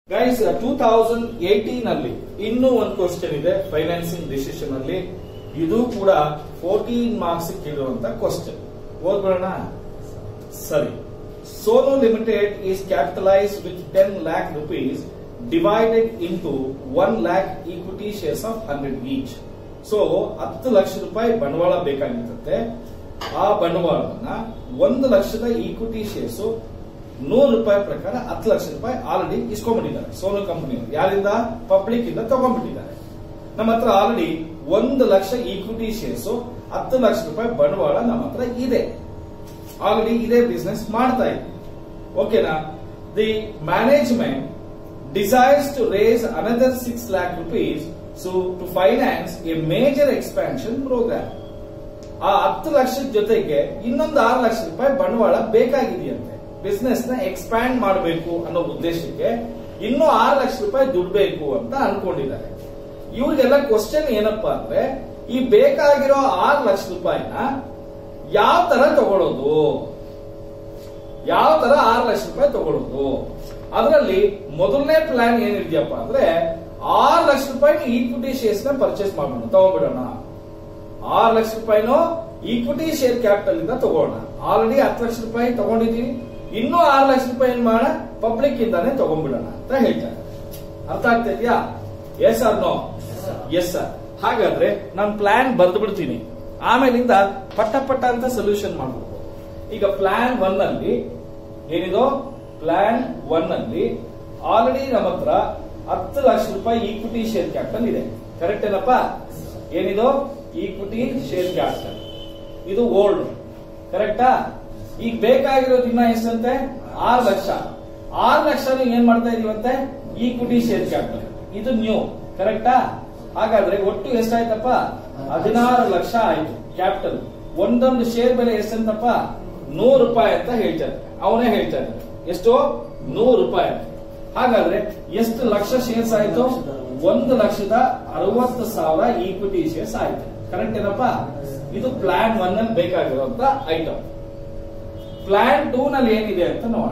guys two thousand eighteen ಅಲ್ಲಿ ಇನ್ನೂ ಒಂದು ಕ್ವಶನ್ ಇದೆ ಫೈನಾನ್ಸಿಂಗ್ ಡಿಸಿಷನ್ ಅಲ್ಲಿ ಇದು ಕೂಡ ಫೋರ್ಟೀನ್ ಮಾರ್ಕ್ಸ್ ಕೇಳುವಂತ ಕ್ವಶನ್ ಓದ್ಬಿಡೋಣ ಸರಿ Sonu limited is capitalise with ten lakh rupees divided into one lakh equity shares of hundred each so ಹತ್ತು ಲಕ್ಷ ರೂಪಾಯಿ ಬಂಡವಾಳ ಬೇಕಾಗಿರುತ್ತೆ ಆ ಬಂಡವಾಳವನ್ನ ಒಂದು ಲಕ್ಷದ ಈಕ್ವಿಟಿ ಶೇರ್ಸ್ ನೂರು ರೂಪಾಯಿ ಪ್ರಕಾರ ಹತ್ತು ಲಕ್ಷ ರೂಪಾಯಿ ಆಲ್ರೆಡಿ ಇಸ್ಕೊಂಡ್ಬಿಟ್ಟಿದ್ದಾರೆ ಸೋನು ಕಂಪನಿಯವರು ಯಾರಿಂದ ಪಬ್ಲಿಕ್ ಇಂದ ತಗೊಂಡ್ಬಿಟ್ಟಿದ್ದಾರೆ ನಮ್ಮ ಹತ್ರ ಆಲ್ರೆಡಿ ಒಂದು ಲಕ್ಷ ಈಕ್ವಿಟಿ ಶೇರ್ಸ್ ಹತ್ತು ಲಕ್ಷ ರೂಪಾಯಿ ಬಂಡವಾಳ ನಮ್ಮ ಹತ್ರ ಇದೆ ಆಲ್ರೆಡಿ ಇದೇ ಬಿಸ್ನೆಸ್ ಮಾಡ್ತಾ ಇದ್ದೀವಿ ಓಕೆನಾ the management desires to raise another six lakh rupees so to finance a major expansion programme ಆ ಹತ್ತು ಲಕ್ಷದ ಜೊತೆಗೆ ಇನ್ನೊಂದು ಆರು ಲಕ್ಷ ರೂಪಾಯಿ ಬಂಡವಾಳ ಬೇಕಾಗಿದೆಯಂತೆ ಬಿಸ್ನೆಸ್ ನ ಎಕ್ಸ್ಪ್ಯಾಂಡ್ ಮಾಡಬೇಕು ಅನ್ನೋ ಉದ್ದೇಶಕ್ಕೆ ಇನ್ನೂ ಆರು ಲಕ್ಷ ರೂಪಾಯಿ ದುಡ್ಡು ಬೇಕು ಅಂತ ಅನ್ಕೊಂಡಿದ್ದಾರೆ ಇವ್ರಿಗೆಲ್ಲ ಕ್ವಶನ್ ಏನಪ್ಪಾ ಅಂದ್ರೆ ಈ ಬೇಕಾಗಿರೋ ಆರು ಲಕ್ಷ ರೂಪಾಯಿನ ಯಾವ ತರ ತಗೊಳ್ಳೋದು ಯಾವ ತರ ಆರು ಲಕ್ಷ ರೂಪಾಯಿ ತಗೊಳ್ಳೋದು ಅದರಲ್ಲಿ ಮೊದಲನೇ ಪ್ಲಾನ್ ಏನಿದೆಯಪ್ಪ ಅಂದ್ರೆ ಆರು ಲಕ್ಷ ರೂಪಾಯಿ ಈಕ್ವಿಟಿ ಶೇರ್ಸ್ ನ ಪರ್ಚೇಸ್ ಮಾಡೋಣ ತಗೊಂಡ್ಬಿಡೋಣ ಆರು ಲಕ್ಷ ರೂಪಾಯಿನೂ ಈಕ್ವಿಟಿ ಶೇರ್ ಕ್ಯಾಪಿಟಲ್ ಇಂದ ತಗೋಣ ಆಲ್ರೆಡಿ ಹತ್ತು ಲಕ್ಷ ರೂಪಾಯಿ ತಗೊಂಡಿದೀವಿ ಇನ್ನೂ ಆರು ಲಕ್ಷ ರೂಪಾಯಿ ಏನ್ ಮಾಡೋಣ ಪಬ್ಲಿಕ್ ಇಂದಾನೆ ತಗೊಂಡ್ಬಿಡೋಣ ಅಂತ ಹೇಳ್ತಾರೆ ಅರ್ಥ ಆಗ್ತಾ ಇದೆಯಾ yes or no yes sir ಹಾಗಾದ್ರೆ ನಾನು ಪ್ಲಾನ್ ಬರೆದು ಬಿಡ್ತೀನಿ ಆಮೇಲಿಂದ ಪಟ್ಟ ಪಟ್ಟ ಅಂತ ಸೊಲ್ಯೂಷನ್ ಮಾಡಬಹುದು ಈಗ ಪ್ಲಾನ್ ಒನ್ ಅಲ್ಲಿ ಏನಿದು ಪ್ಲಾನ್ ಒನ್ ಅಲ್ಲಿ ಆಲ್ರೆಡಿ ನಮ್ಮ ಹತ್ರ ಹತ್ತು ಲಕ್ಷ ರೂಪಾಯಿ ಈಕ್ವಿಟಿ ಶೇರ್ ಕ್ಯಾಪಿಟಲ್ ಇದೆ ಕರೆಕ್ಟ್ ಏನಪ್ಪ ಏನಿದು ಈಕ್ವಿಟಿ ಶೇರ್ ಕ್ಯಾಪಿಟಲ್ ಇದು ಓಲ್ಡ್ ಕರೆಕ್ಟಾ ಈಗ ಬೇಕಾಗಿರೋದು ಇನ್ನ ಎಷ್ಟಂತೆ ಆರು ಲಕ್ಷ ಆರು ಲಕ್ಷ ಏನ್ ಮಾಡ್ತಾ ಇದೀವಂತೆ ಈಕ್ವಿಟಿ ಶೇರ್ ಕ್ಯಾಪಿಟಲ್ ಇದು ನ್ಯೂ ಕರೆಕ್ಟಾ ಹಾಗಾದ್ರೆ ಒಟ್ಟು ಎಷ್ಟಾಯ್ತಪ್ಪ ಹದಿನಾರು ಲಕ್ಷ ಆಯ್ತು ಕ್ಯಾಪಿಟಲ್ ಒಂದೊಂದು ಶೇರ್ ಬೆಲೆ ಎಷ್ಟಂತಪ್ಪ ನೂರು ರೂಪಾಯಿ ಅಂತ ಹೇಳ್ತಾರೆ ಅವನೇ ಹೇಳ್ತಾ ಇದ್ದಾನೆ ಎಷ್ಟು ನೂರು ರೂಪಾಯಿ ಹಾಗಾದ್ರೆ ಎಷ್ಟು ಲಕ್ಷ ಶೇರ್ಸ್ ಆಯ್ತು ಒಂದು ಲಕ್ಷದ ಅರವತ್ತು ಸಾವಿರ ಈಕ್ವಿಟಿ ಶೇರ್ಸ್ ಆಯ್ತು ಕರೆಕ್ಟ್ ಏನಪ್ಪ ಇದು ಪ್ಲಾನ್ ಒನ್ ಅಲ್ಲಿ ಬೇಕಾಗಿರುವಂತ ಐಟಮ್ ಪ್ಲಾನ್ ಟೂ ನಲ್ಲಿ ಏನಿದೆ ಅಂತ ನೋಡೋಣ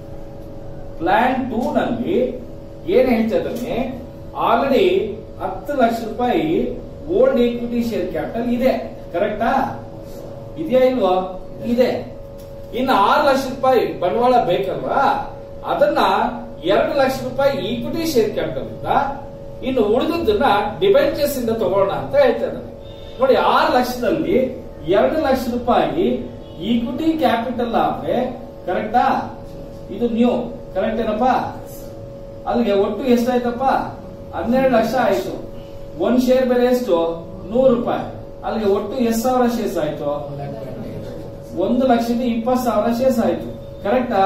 ಪ್ಲಾನ್ ಟೂ ನಲ್ಲಿ ಏನ್ ಹೇಳ್ತಾ ಇದ್ದಾನೆ ಆಲ್ರೆಡಿ ಹತ್ತು ಲಕ್ಷ ರೂಪಾಯಿ ಓಲ್ಡ್ ಈಕ್ವಿಟಿ ಶೇರ್ ಕ್ಯಾಪಿಟಲ್ ಇದೆ ಕರೆಕ್ಟಾ ಇದೆಯಾ ಇಲ್ವಾ ಇದೆ ಇನ್ನು ಆರು ಲಕ್ಷ ರೂಪಾಯಿ ಬಂಡವಾಳ ಬೇಕಲ್ವಾ ಅದನ್ನ ಎರಡು ಲಕ್ಷ ರೂಪಾಯಿ ಈಕ್ವಿಟಿ ಶೇರ್ ಕ್ಯಾಪಿಟಲ್ ಇಂದ ಇನ್ನು ಉಳಿದದ್ದನ್ನ ಡಿಬೆಂಚರ್ಸ್ ಇಂದ ತಗೊಳ್ಳೋಣ ಅಂತ ಹೇಳ್ತಾ ಇದ್ದಾನೆ ನೋಡಿ ಆರು ಲಕ್ಷದಲ್ಲಿ ಎರಡು ಲಕ್ಷ ರೂಪಾಯಿ ಈಕ್ವಿಟಿ ಕ್ಯಾಪಿಟಲ್ ಆದ್ರೆ ಕರೆಕ್ಟಾ ಇದು ನ್ಯೂ ಕರೆಕ್ಟ್ ಏನಪ್ಪಾ ಅಲ್ಲಿಗೆ ಒಟ್ಟು ಎಷ್ಟಾಯ್ತಪ್ಪ ಹನ್ನೆರಡು ಲಕ್ಷ ಆಯ್ತು ಒಂದ್ ಶೇರ್ ಬೆಲೆ ಎಷ್ಟು ನೂರು ರೂಪಾಯಿ ಅಲ್ಲಿಗೆ ಒಟ್ಟು ಎಷ್ಟು ಸಾವಿರ ಶೇರ್ಸ್ ಆಯ್ತು ಒಂದು ಲಕ್ಷದ ಇಪ್ಪತ್ತು ಸಾವಿರ ಶೇರ್ಸ್ ಆಯ್ತು ಕರೆಕ್ಟಾ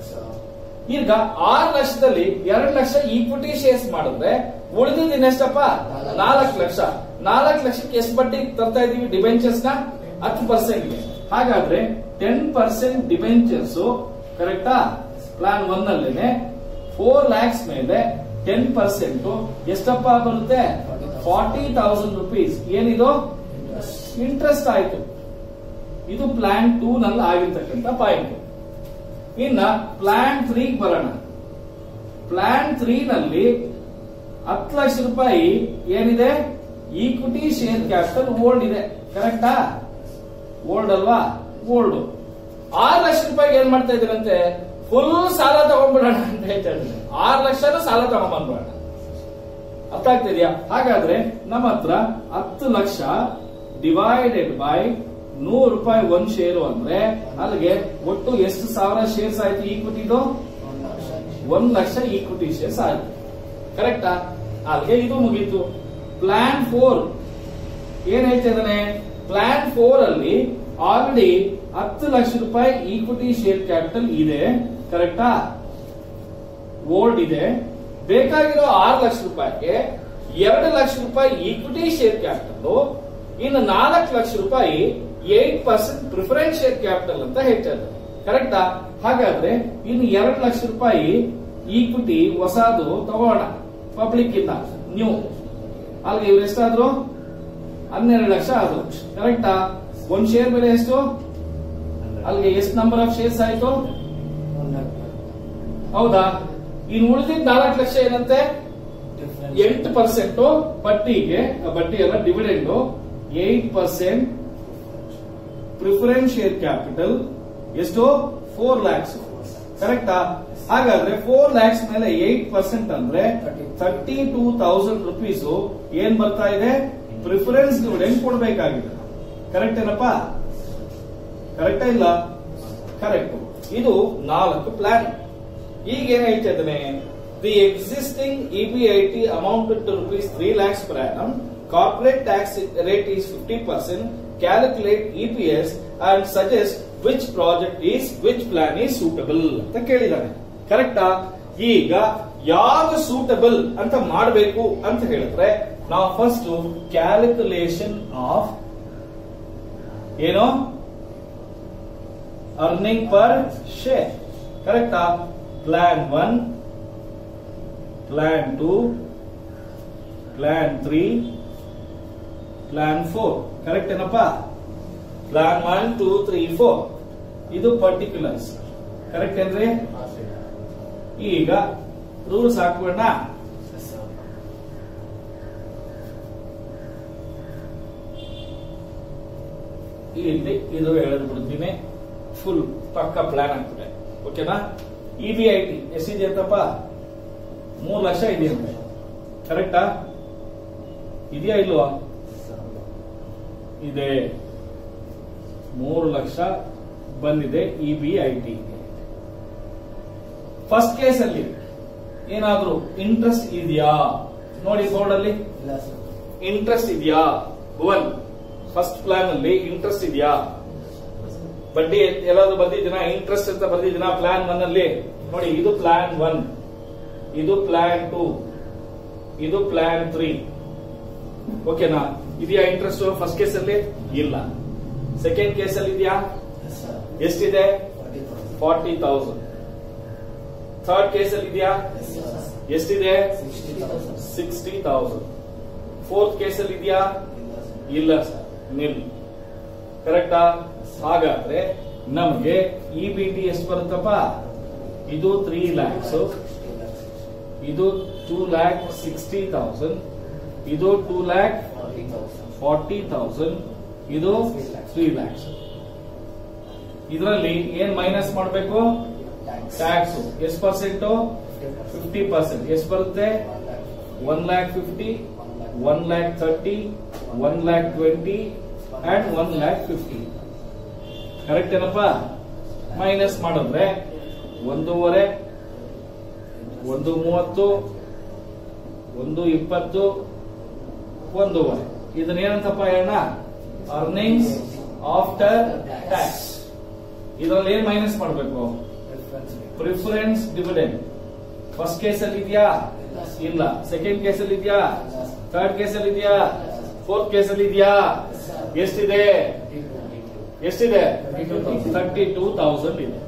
ಈಗ ಆರು ಲಕ್ಷದಲ್ಲಿ ಎರಡು ಲಕ್ಷ ಈಕ್ವಿಟಿ ಶೇರ್ಸ್ ಮಾಡಿದ್ರೆ ಉಳಿದಿದ್ದು ಇನ್ನೆಷ್ಟಪ್ಪ ನಾಲ್ಕು ಲಕ್ಷ ನಾಲ್ಕು ಲಕ್ಷಕ್ಕೆ ಎಷ್ಟು ಬಡ್ಡಿ ತರ್ತಾ ಇದೀವಿ ಡಿಬೆಂಚರ್ಸ್ ನ ಹತ್ತು ಪರ್ಸೆಂಟ್ ಹಾಗಾದ್ರೆ ಟೆನ್ ಪರ್ಸೆಂಟ್ ಡಿಬೆಂಚರ್ಸ್ ಕರೆಕ್ಟಾ ಪ್ಲಾನ್ ಒನ್ ಅಲ್ಲೇನೆ ಫೋರ್ ಲ್ಯಾಕ್ಸ್ ಮೇಲೆ ಟೆನ್ ಪರ್ಸೆಂಟ್ ಎಷ್ಟಪ್ಪ ಬರುತ್ತೆ ಫಾರ್ಟಿ ತೌಸಂಡ್ ರುಪೀಸ್ ಏನಿದು ಇಂಟ್ರೆಸ್ಟ್ ಆಯ್ತು ಇದು ಪ್ಲಾನ್ ಟೂ ನಲ್ಲಿ ಆಗಿರ್ತಕ್ಕಂಥ ಪಾಯಿಂಟ್ ಇನ್ನ ಪ್ಲಾನ್ ತ್ರೀ ಬರೋಣ ಪ್ಲಾನ್ ತ್ರೀ ನಲ್ಲಿ ಹತ್ತು ಲಕ್ಷ ರೂಪಾಯಿ ಏನಿದೆ ಈಕ್ವಿಟಿ ಶೇರ್ ಕ್ಯಾಪಿಟಲ್ ಓಲ್ಡ್ ಇದೆ ಕರೆಕ್ಟಾ ಓಲ್ಡ್ ಅಲ್ವಾ ಓಲ್ಡ್ ಆರು ಲಕ್ಷ ರೂಪಾಯಿಗೆ ಏನ್ ಮಾಡ್ತಾ ಇದ್ದೀರಂತೆ ಫುಲ್ ಸಾಲ ತಗೊಂಡ್ಬಿಡೋಣ ಅಂತ ಹೇಳ್ತಾ ಇದ್ದಾರೆ ಆರು ಲಕ್ಷನ ಸಾಲ ತಗೊಂಡ್ಬಂದ್ಬಿಡೋಣ ಅರ್ಥ ಆಗ್ತಿದ್ಯಾ ಹಾಗಾದ್ರೆ ನಮ್ಮ ಹತ್ರ ಹತ್ತು ಲಕ್ಷ ಡಿವೈಡೆಡ್ ಬೈ ನೂರು ರೂಪಾಯಿ ಒಂದ್ ಶೇರು ಅಂದ್ರೆ ಅಲ್ಲಿಗೆ ಒಟ್ಟು ಎಷ್ಟು ಸಾವಿರ ಶೇರ್ಸ್ ಆಯ್ತು ಈಕ್ವಿಟಿದು ಒಂದ್ ಲಕ್ಷ ಈಕ್ವಿಟಿ ಶೇರ್ಸ್ ಆಯ್ತು ಕರೆಕ್ಟಾ ಅಲ್ಲಿಗೆ ಇದು ಮುಗೀತು ಪ್ಲಾನ್ ಫೋರ್ ಏನ್ ಹೇಳ್ತಾ ಇದ್ದಾನೆ ಪ್ಲಾನ್ ಫೋರ್ ಅಲ್ಲಿ ಆಲ್ರೆಡಿ ಹತ್ತು ಲಕ್ಷ ರೂಪಾಯಿ ಈಕ್ವಿಟಿ ಶೇರ್ ಕ್ಯಾಪಿಟಲ್ ಇದೆ ಕರೆಕ್ಟಾ ಓಲ್ಡ್ ಇದೆ ಬೇಕಾಗಿರೋ ಆರು ಲಕ್ಷ ರೂಪಾಯಿಗೆ ಎರಡು ಲಕ್ಷ ರೂಪಾಯಿ ಈಕ್ವಿಟಿ ಶೇರ್ ಕ್ಯಾಪಿಟಲ್ ಇನ್ನು ನಾಲ್ಕು ಲಕ್ಷ ರೂಪಾಯಿ eight percent preference share capital ಅಂತ ಹೇಳ್ತಾ ಇದ್ದಾರೆ ಕರೆಕ್ಟಾ ಹಾಗಾದ್ರೆ ಇನ್ನು ಎರಡು ಲಕ್ಷ ರೂಪಾಯಿ ಈಕ್ವಿಟಿ ಹೊಸದು ತಗೋಣ ಪಬ್ಲಿಕ್ ಇಂದ ನ್ಯೂ ಅಲ್ಲಿಗೆ ಇವ್ರು ಎಷ್ಟಾದ್ರು ಹನ್ನೆರಡು ಲಕ್ಷ ಆದ್ರು ಕರೆಕ್ಟಾ ಒಂದ್ ಶೇರ್ ಬೆಲೆ ಎಷ್ಟು ಅಲ್ಲಿಗೆ ಎಷ್ಟು ನಂಬರ್ ಆಫ್ ಶೇರ್ಸ್ ಆಯ್ತು ಹೌದಾ ಇನ್ನು ಉಳಿದಿದ್ದ ನಾಲ್ಕು ಲಕ್ಷ ಏನಂತೆ ಎಂಟು ಪರ್ಸೆಂಟ್ ಬಡ್ಡಿಗೆ ಬಡ್ಡಿ ಅಲ್ಲ dividend eight percent preference share capital ಎಷ್ಟು ಫೋರ್ ಲ್ಯಾಕ್ಸ್ ಕರೆಕ್ಟಾ ಹಾಗಾದ್ರೆ ಫೋರ್ ಲ್ಯಾಕ್ಸ್ ಮೇಲೆ ಏಟ್ ಪರ್ಸೆಂಟ್ ಅಂದ್ರೆ ತರ್ಟಿ ಟೂ ತೌಸಂಡ್ ರುಪೀಸ್ ಏನ್ ಬರ್ತಾ ಇದೆ ಪ್ರಿಫರೆನ್ಸ್ ಡಿವಿಡೆಂಡ್ ಕೊಡಬೇಕಾಗಿದೆ ಕರೆಕ್ಟ್ ಏನಪ್ಪಾ ಕರೆಕ್ಟಾ ಇಲ್ಲ ಕರೆಕ್ಟ್ ಇದು ನಾಲ್ಕು ಪ್ಲಾನ್ ಈಗ ಏನ್ ಹೇಳ್ತಾ ಇದ್ದಾನೆ the existing EBIT amount to rupees three lakhs per annum corporate tax rate is fifty percent calculate EPS and suggest which project is which plan is suitable ಅಂತ ಕೇಳಿದಾನೆ ಕರೆಕ್ಟಾ ಈಗ ಯಾವ್ದು ಸೂಟಬಲ್ ಅಂತ ಮಾಡಬೇಕು ಅಂತ ಹೇಳಿದ್ರೆ ನಾವು ಫಸ್ಟ್ ಕ್ಯಾಲ್ಕುಲೇಷನ್ ಆಫ್ ಏನು ಅರ್ನಿಂಗ್ ಪರ್ ಶೇರ್ ಕರೆಕ್ಟಾ plan one plan two plan three plan four correct ಏನಪ್ಪಾ plan one two three four ಇದು ಪರ್ಟಿಕ್ಯುಲರ್ಸ್ ಕರೆಕ್ಟ್ ಏನ್ರಿ ಈಗ ರೂಲ್ಸ್ ಹಾಕೋಣ ಇಲ್ಲಿ ಇದು ಹೇಳದ್ ಬಿಡ್ತೀನಿ ಫುಲ್ ಪಕ್ಕ ಪ್ಲಾನ್ ಆಗ್ತದೆ ಓಕೆನಾ ಇ ಬಿ ಐ ಟಿ ಎಷ್ಟಿದೆ ಅಂತಪ್ಪ ಮೂರು ಲಕ್ಷ ಇದೆಯಂತೆ ಕರೆಕ್ಟಾ ಇದೆಯಾ ಇಲ್ವಾ ಇದೆ ಮೂರು ಲಕ್ಷ ಬಂದಿದೆ E B I T first case ಅಲ್ಲಿ ಏನಾದ್ರೂ ಇಂಟ್ರೆಸ್ಟ್ ಇದೆಯಾ ನೋಡಿ ಬೋರ್ಡ್ ಅಲ್ಲಿ ಇಂಟ್ರೆಸ್ಟ್ ಇದೆಯಾ ಒನ್ ಫಸ್ಟ್ ಪ್ಲಾನ್ ಅಲ್ಲಿ ಇಂಟ್ರೆಸ್ಟ್ ಇದೆಯಾ ಬಡ್ಡಿ ಎಲ್ಲಾದ್ರೂ ಬಂದಿದ್ದೀನ ಇಂಟ್ರೆಸ್ಟ್ ಅಂತ ಬಂದಿದ್ದೀನ ಪ್ಲಾನ್ ಒನ್ ಅಲ್ಲಿ ನೋಡಿ ಇದು ಪ್ಲಾನ್ ಒನ್ ಇದು ಪ್ಲಾನ್ ಟೂ ಇದು ಪ್ಲಾನ್ ತ್ರೀ ಓಕೆನಾ ಇದೆಯಾ ಇಂಟ್ರೆಸ್ಟ್ ಫಸ್ಟ್ ಕೇಸ್ ಅಲ್ಲಿ ಇಲ್ಲ ಸೆಕೆಂಡ್ ಕೇಸ್ ಅಲ್ಲಿ ಇದೆಯಾ ಎಷ್ಟಿದೆ ಫಾರ್ಟಿ ತೌಸಂಡ್ ಥರ್ಡ್ ಕೇಸ್ ಅಲ್ಲಿ ಇದೆಯಾ ಎಷ್ಟಿದೆ ಸಿಕ್ಸ್ಟಿ ತೌಸಂಡ್ ಫೋರ್ತ್ ಕೇಸ್ ಅಲ್ಲಿ ಇದೆಯಾ ಇಲ್ಲ ಸರ್ ನಿಲ್ ಕರೆಕ್ಟಾ ಹಾಗಾದ್ರೆ ನಮ್ಗೆ ಇ ಬಿ ಟಿ ಎಷ್ಟು ಬರುತ್ತಪ್ಪ ಇದು ತ್ರೀ ಲ್ಯಾಕ್ಸ್ ಇದು ಟೂ ಲ್ಯಾಕ್ ಸಿಕ್ಸ್ಟಿ ತೌಸಂಡ್ ಇದು ಟೂ ಲ್ಯಾಕ್ ಫಾರ್ಟಿ ತೌಸಂಡ್ ಇದು ತ್ರೀ ಲ್ಯಾಕ್ಸ್ ಇದರಲ್ಲಿ ಏನ್ ಮೈನಸ್ ಮಾಡಬೇಕು ಟ್ಯಾಕ್ಸ್ ಎಷ್ಟು ಪರ್ಸೆಂಟ್ ಫಿಫ್ಟಿ ಪರ್ಸೆಂಟ್ ಎಷ್ಟು ಬರುತ್ತೆ one lakh fifty one lakh thirty one lakh twenty and one lakh fifty correct ಏನಪ್ಪ ಮೈನಸ್ ಮಾಡಿದ್ರೆ ಒಂದೂವರೆ ಒಂದು ಮೂವತ್ತು ಒಂದು ಇಪ್ಪತ್ತು ಒಂದೂವರೆ ಇದನ್ನ ಏನಂತಪ್ಪ ಹೇಳೋಣ ಅರ್ನಿಂಗ್ಸ್ ಆಫ್ಟರ್ ಟ್ಯಾಕ್ಸ್ ಇದರಲ್ಲಿ ಏನ್ ಮೈನಸ್ ಮಾಡಬೇಕು ಪ್ರಿಫರೆನ್ಸ್ ಡಿವಿಡೆಂಡ್ ಫಸ್ಟ್ ಕೇಸ್ ಅಲ್ಲಿ ಇದೆಯಾ ಇಲ್ಲ ಸೆಕೆಂಡ್ ಕೇಸ್ ಅಲ್ಲಿ ಇದೆಯಾ ಥರ್ಡ್ ಕೇಸ್ ಅಲ್ಲಿ ಇದೆಯಾ ಫೋರ್ತ್ ಕೇಸ್ ಅಲ್ಲಿ ಇದೆಯಾ ಎಷ್ಟಿದೆ ಎಷ್ಟಿದೆ ತರ್ಟಿ ಟೂ ತೌಸಂಡ್ ಇದೆ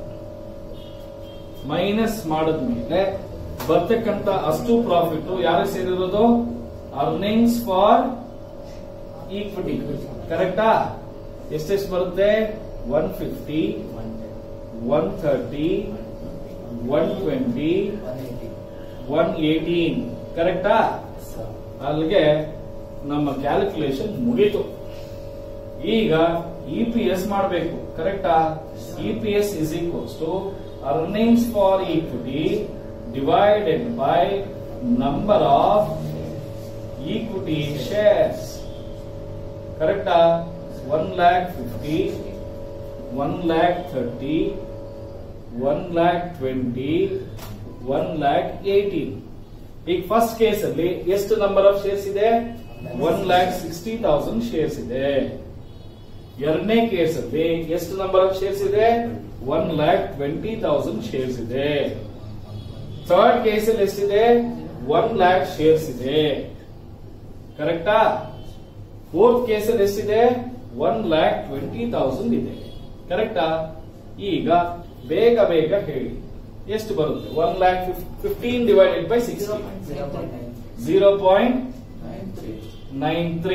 ಮೈನಸ್ ಮಾಡಿದ್ಮೇಲೆ ಬರ್ತಕ್ಕಂತ ಅಷ್ಟು ಪ್ರಾಫಿಟ್ ಯಾರಿಗೆ ಸೇರಿರೋದು ಅರ್ನಿಂಗ್ಸ್ ಫಾರ್ ಈಕ್ವಿಟಿ ಕರೆಕ್ಟಾ ಎಷ್ಟೆಷ್ಟು ಬರುತ್ತೆ one fifty one thirty one twenty one eighteen ಕರೆಕ್ಟಾ ಅಲ್ಲಿಗೆ ನಮ್ಮ ಕ್ಯಾಲ್ಕುಲೇಷನ್ ಮುಗೀತು ಈಗ ಇ ಪಿ ಎಸ್ ಮಾಡಬೇಕು ಕರೆಕ್ಟಾ E P S is equals to earnings for equity divided by number of equity shares ಕರೆಕ್ಟಾ one lakh fifty one lakh thirty one lakh twenty one lakh eighteen ಈಗ first case ಅಲ್ಲಿ ಎಷ್ಟು ನಂಬರ್ ಆಫ್ ಶೇರ್ಸ್ ಇದೆ one lakh sixty thousand shares ಇದೆ ಎರಡನೇ case ಅಲ್ಲಿ ಎಷ್ಟು number of shares ಇದೆ one lakh twenty thousand shares ಇದೆ ಥರ್ಡ್ ಕೇಸ್ ಅಲ್ಲಿ ಎಷ್ಟಿದೆ ಒನ್ ಲ್ಯಾಕ್ ಶೇರ್ಸ್ ಇದೆ ಕರೆಕ್ಟಾ ಫೋರ್ತ್ ಕೇಸ್ ಅಲ್ಲಿ ಎಷ್ಟಿದೆ ಒನ್ ಲ್ಯಾಕ್ ಟ್ವೆಂಟಿ ತೌಸಂಡ್ ಇದೆ ಕರೆಕ್ಟಾ ಈಗ ಬೇಗ ಬೇಗ ಹೇಳಿ ಎಷ್ಟು ಬರುತ್ತೆ one lakh fifteen divided by six zero point nine three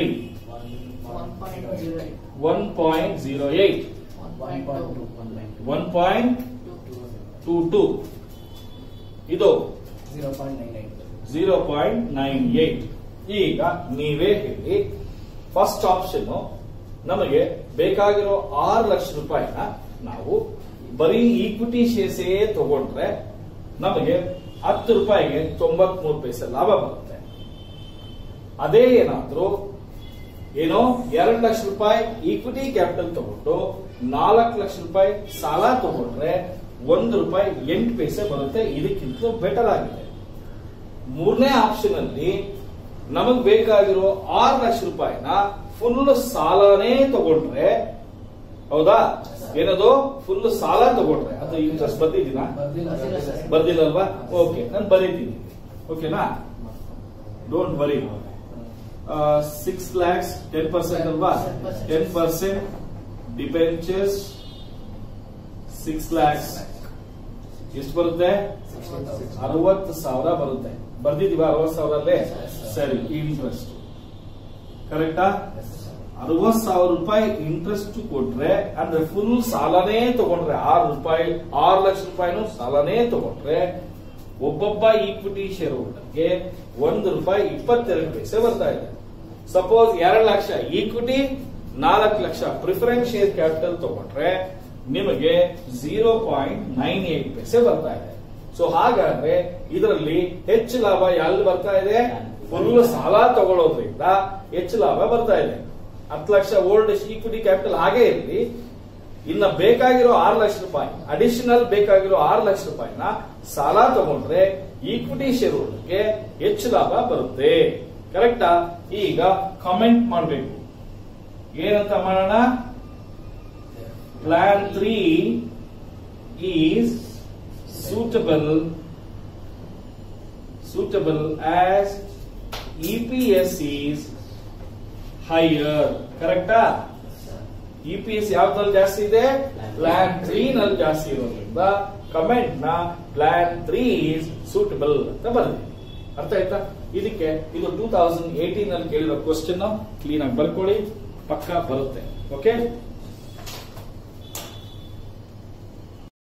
one point zero eight one point two two ಇದು zero point nine eight zero point nine eight ಈಗ ನೀವೇ ಹೇಳಿ ಫಸ್ಟ್ ಆಪ್ಷನ್ ನಮಗೆ ಬೇಕಾಗಿರೋ ಆರು ಲಕ್ಷ ರೂಪಾಯಿನ ನಾವು ಬರೀ ಈಕ್ವಿಟಿ ಶೇರ್ಸೇ ತಗೊಂಡ್ರೆ ನಮಗೆ ಹತ್ತು ರೂಪಾಯಿಗೆ ತೊಂಬತ್ ಮೂರು ಪೈಸೆ ಲಾಭ ಬರುತ್ತೆ ಅದೇ ಏನಾದ್ರೂ ಏನೋ ಎರಡು ಲಕ್ಷ ರೂಪಾಯಿ ಈಕ್ವಿಟಿ ಕ್ಯಾಪಿಟಲ್ ತಗೊಂಡು ನಾಲ್ಕು ಲಕ್ಷ ರೂಪಾಯಿ ಸಾಲ ತಗೊಂಡ್ರೆ ಒಂದು ರೂಪಾಯಿ ಎಂಟು ಪೈಸೆ ಬರುತ್ತೆ ಇದಕ್ಕಿಂತ ಬೆಟರ್ ಆಗಿದೆ ಮೂರನೇ ಆಪ್ಷನ್ ಅಲ್ಲಿ ನಮಗ್ ಬೇಕಾಗಿರೋ ಆರು ಲಕ್ಷ ರೂಪಾಯಿನ ಫುಲ್ ಸಾಲನೇ ತಗೊಂಡ್ರೆ ಹೌದಾ ಏನದು ಫುಲ್ ಸಾಲ ತಗೊಂಡ್ರೆ ಅದು ಇಂಟ್ರೆಸ್ಟ್ ಬರ್ತಿದ್ದೀನಾ ಬರ್ದಿಲ್ಲ ಸರ್ ಬರ್ದಿಲ್ಲಲ್ವಾ ಓಕೆ ನಾನು ಬರೀತೀನಿ ಓಕೆನಾ don't worry six lakhs ten percent ಅಲ್ವಾ ten percent debentures six lakhs ಎಷ್ಟು ಬರುತ್ತೆ ಅರವತ್ತು ಸಾವಿರ ಬರುತ್ತೆ ಬರ್ದಿದೀವ ಅರವತ್ತು ಸಾವಿರಲ್ಲೇ ಸರಿ ಇಂಟ್ರೆಸ್ಟ್ ಕರೆಕ್ಟಾ ಅರವತ್ ಸಾವಿರ ರೂಪಾಯಿ ಇಂಟ್ರೆಸ್ಟ್ ಕೊಟ್ರೆ ಅಂದ್ರೆ ಫುಲ್ ಸಾಲನೇ ತಗೊಂಡ್ರೆ ಆರು ರೂಪಾಯಿ ಆರು ಲಕ್ಷ ರೂಪಾಯಿನೂ ಸಾಲನೇ ತಗೊಂಡ್ರೆ ಒಬ್ಬೊಬ್ಬ ಈಕ್ವಿಟಿ ಶೇರ್ ಹೋಲ್ಡರ್ಗೆ ಒಂದು ರೂಪಾಯಿ ಇಪ್ಪತ್ತೆರಡು ಪೈಸೆ ಬರ್ತಾ ಇದೆ ಸಪೋಸ್ ಎರಡು ಲಕ್ಷ ಈಕ್ವಿಟಿ ನಾಲ್ಕು ಲಕ್ಷ ಪ್ರಿಫರೆನ್ಸ್ ಶೇರ್ ಕ್ಯಾಪಿಟಲ್ ತಗೊಂಡ್ರೆ ನಿಮಗೆ zero point nine eight paise ಬರ್ತಾ ಇದೆ ಸೊ ಹಾಗಾದ್ರೆ ಇದರಲ್ಲಿ ಹೆಚ್ಚು ಲಾಭ ಎಲ್ಲಿ ಬರ್ತಾ ಇದೆ ಫುಲ್ ಸಾಲ ತಗೊಳ್ಳೋದ್ರಿಂದ ಹೆಚ್ಚು ಲಾಭ ಬರ್ತಾ ಇದೆ ಹತ್ತು ಲಕ್ಷ ಓಲ್ಡ್ ಈಕ್ವಿಟಿ ಕ್ಯಾಪಿಟಲ್ ಹಾಗೆ ಇರಲಿ ಇನ್ನ ಬೇಕಾಗಿರೋ ಆರು ಲಕ್ಷ ರೂಪಾಯಿ ಅಡಿಷನಲ್ ಬೇಕಾಗಿರೋ ಆರು ಲಕ್ಷ ರೂಪಾಯಿನ ಸಾಲ ತಗೊಂಡ್ರೆ ಈಕ್ವಿಟಿ ಶೇರ್ ಹೋಲ್ಡರ್ಗೆ ಹೆಚ್ಚು ಲಾಭ ಬರುತ್ತೆ ಕರೆಕ್ಟಾ ಈಗ ಕಾಮೆಂಟ್ ಮಾಡಬೇಕು ಏನಂತ ಮಾಡೋಣ plan three is suitable suitable as EPS is higher ಕರೆಕ್ಟಾ ಇಪಿಎಸ್ ಯಾವ್ದ್ರಲ್ಲಿ ಜಾಸ್ತಿ ಇದೆ ಪ್ಲಾನ್ ತ್ರೀ ನಲ್ಲಿ ಜಾಸ್ತಿ ಇರೋದ್ರಿಂದ ಕಮೆಂಟ್ ನ ಪ್ಲಾನ್ ತ್ರೀ ಈಸ್ ಸೂಟಬಲ್ ಅಂತ ಬರೆದಿದೆ ಅರ್ಥ ಆಯ್ತಾ ಇದಕ್ಕೆ ಇದು ಟೂ ತೌಸಂಡ್ ಏಟೀನ್ ಅಲ್ಲಿ ಕೇಳಿರೋ ಕ್ವಶನ್ ಕ್ಲೀನ್ ಆಗಿ ಬರ್ಕೊಳ್ಳಿ ಪಕ್ಕ ಬರುತ್ತೆ ಓಕೆ